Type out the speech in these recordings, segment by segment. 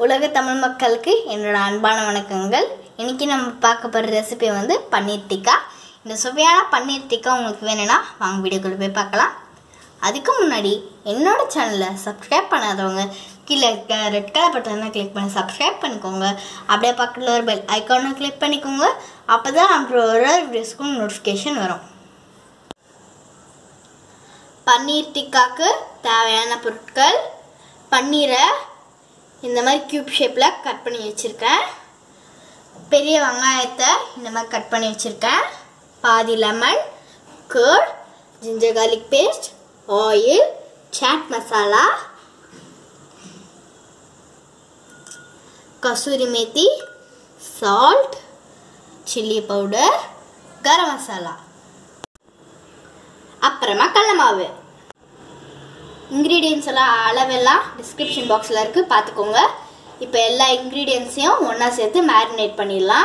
உலக தமிழ் மக்களுக்கு என்னோட அன்பான வணக்கங்கள் இன்னைக்கு நம்ம பார்க்க போகிற ரெசிபி வந்து பன்னீர் டிக்கா இந்த சுவையான பன்னீர் டிக்கா உங்களுக்கு வேணும்னா வாங்க வீடியோக்குள்ள போய் பார்க்கலாம் அதுக்கு முன்னாடி என்னோட சேனலை சப்ஸ்கிரைப் பண்ணாதவங்க கீழே இருக்க ரெட் கலர் பட்டனை கிளிக் பண்ணி சப்ஸ்கிரைப் பண்ணிக்கோங்க அப்படியே பக்கத்தில் ஒரு பெல் ஐக்கானை கிளிக் பண்ணிக்கோங்க அப்போ தான் அப்புறம் ஒரு வீடியோஸ்க்கும் நோட்டிஃபிகேஷன் வரும் பன்னீர் டிக்காக்கு தேவையான பொருட்கள் பன்னீரை இந்த மாதிரி க்யூப் ஷேப்பில் கட் பண்ணி வச்சுருக்கேன் பெரிய வெங்காயத்தை இந்த மாதிரி கட் பண்ணி வச்சுருக்கேன் பாதி lemon curd ginger garlic paste oil chaat masala kasuri methi salt chilli powder garam masala அப்புறமா கடல மாவு இன்க்ரீடியன்ஸ் எல்லாம் அளவெல்லாம் டிஸ்கிரிப்ஷன் பாக்ஸில் இருக்குது பார்த்துக்கோங்க இப்போ எல்லா இன்க்ரீடியன்ஸையும் ஒன்றா சேர்த்து மேரினேட் பண்ணிடலாம்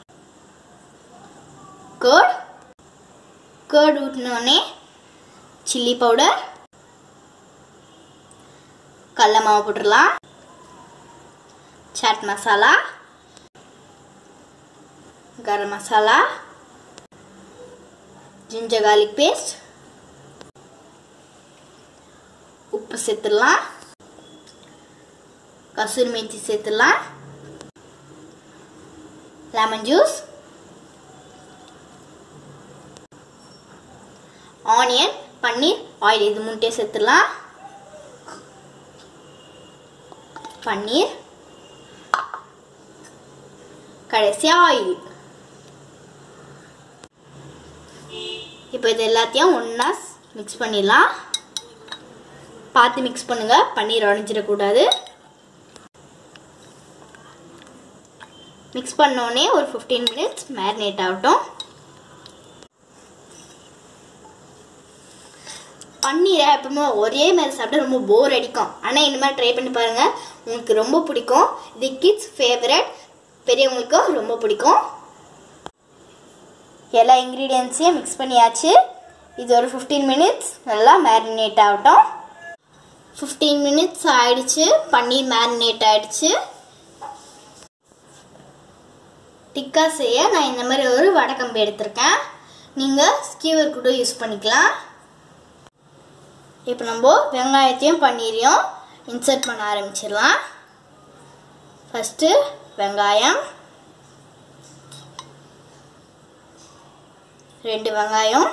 கேர்ட் கேர்ட் ஊட்டினோடனே சில்லி பவுடர் கடல மாவு போட்டுடலாம் chaat masala garam masala ginger garlic paste உப்பு சேர்த்துடலாம் கசூரி மேத்தி சேர்த்துடலாம் lemon juice onion paneer oil இது மூட்டே சேர்த்துடலாம் பன்னீர் கடைசியாக ஆயில் இப்போ இது எல்லாத்தையும் ஒன்றா மிக்ஸ் பண்ணிடலாம் பார்த்து மிக்ஸ் பண்ணுங்க பன்னீர் உடஞ்சிடக்கூடாது மிக்ஸ் பண்ணோடனே ஒரு ஃபிஃப்டீன் மினிட்ஸ் மேரினேட் ஆகட்டும் பன்னீரை எப்பவுமே ஒரே மாதிரி சாப்பிட்டா ரொம்ப போர் அடிக்கும் ஆனால் இந்த மாதிரி ட்ரை பண்ணி பாருங்கள் உங்களுக்கு ரொம்ப பிடிக்கும் இது கிட்ஸ் ஃபேவரட் பெரியவங்களுக்கும் ரொம்ப பிடிக்கும் எல்லா இன்க்ரீடியன்ஸையும் மிக்ஸ் பண்ணியாச்சு இது ஒரு ஃபிஃப்டீன் மினிட்ஸ் நல்லா மேரினேட் ஆகட்டும் ஃபிஃப்டீன் மினிட்ஸ் ஆயிடுச்சு பன்னீர் மேரினேட் ஆயிடுச்சு டிக்கா செய்ய நான் இந்த மாதிரி ஒரு வடக்கம்பு எடுத்திருக்கேன் நீங்கள் ஸ்கீவர் கூட யூஸ் பண்ணிக்கலாம் இப்போ நம்ம வெங்காயத்தையும் பன்னீரையும் இன்சர்ட் பண்ண ஆரம்பிச்சிடலாம் ஃபஸ்ட்டு வெங்காயம் ரெண்டு வெங்காயம்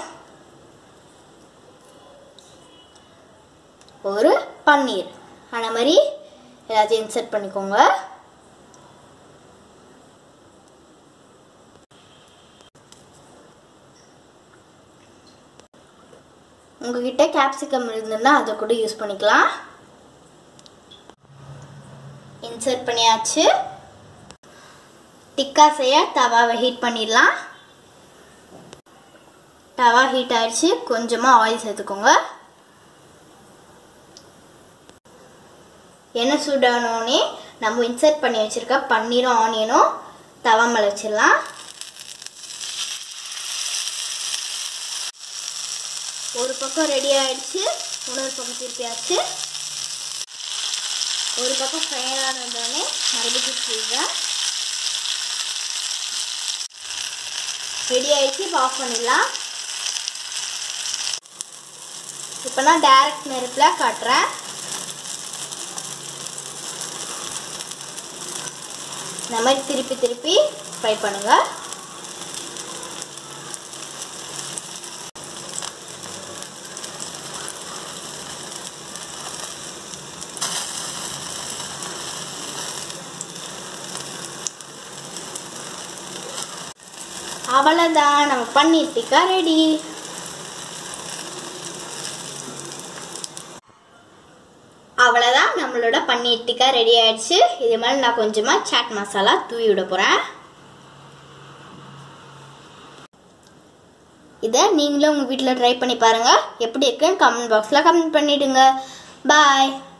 ஒரு பன்னீர் அந்த மாதிரி எல்லாத்தையும் இன்சர்ட் பண்ணிக்கோங்க உங்ககிட்ட கேப்சிகம் இருந்ததுன்னா அதை கூட யூஸ் பண்ணிக்கலாம் இன்சர்ட் பண்ணியாச்சு டிக்கா செய்ய தவாவை ஹீட் பண்ணிடலாம் தவா ஹீட் ஆயிடுச்சு கொஞ்சமாக ஆயில் சேர்த்துக்கோங்க எண்ணெய் சூடானோடனே நம்ம இன்சர்ட் பண்ணி வச்சுருக்க பன்னீரும் ஆனியனும் தவா மேலே வச்சிடலாம் ஒரு பக்கம் ரெடி ஆயிடுச்சு இன்னொரு பக்கம் திருப்பியாச்சு ஒரு பக்கம் ஃப்ரை ஆனதுடனே மறுபடியும் செய்வேன் ரெடி ஆயிடுச்சு இப்போ ஆஃப் பண்ணிடலாம் இப்போ நான் டைரக்ட் நெருப்பில் காட்டுறேன் இந்த மாதிரி திருப்பி திருப்பி ஃப்ரை பண்ணுங்க அவ்வளோதான் நம்ம பன்னீர் டிக்கா ரெடி அவ்வளோதான் நம்மளோட பன்னீர் டிக்கா ரெடி ஆயிடுச்சு இது மேலே நான் கொஞ்சமாக சாட் மசாலா தூவி விட போகிறேன் இதை நீங்களும் உங்கள் வீட்டில் ட்ரை பண்ணி பாருங்கள் எப்படி இருக்குன்னு கமெண்ட் பாக்ஸில் கமெண்ட் பண்ணிவிடுங்க பாய்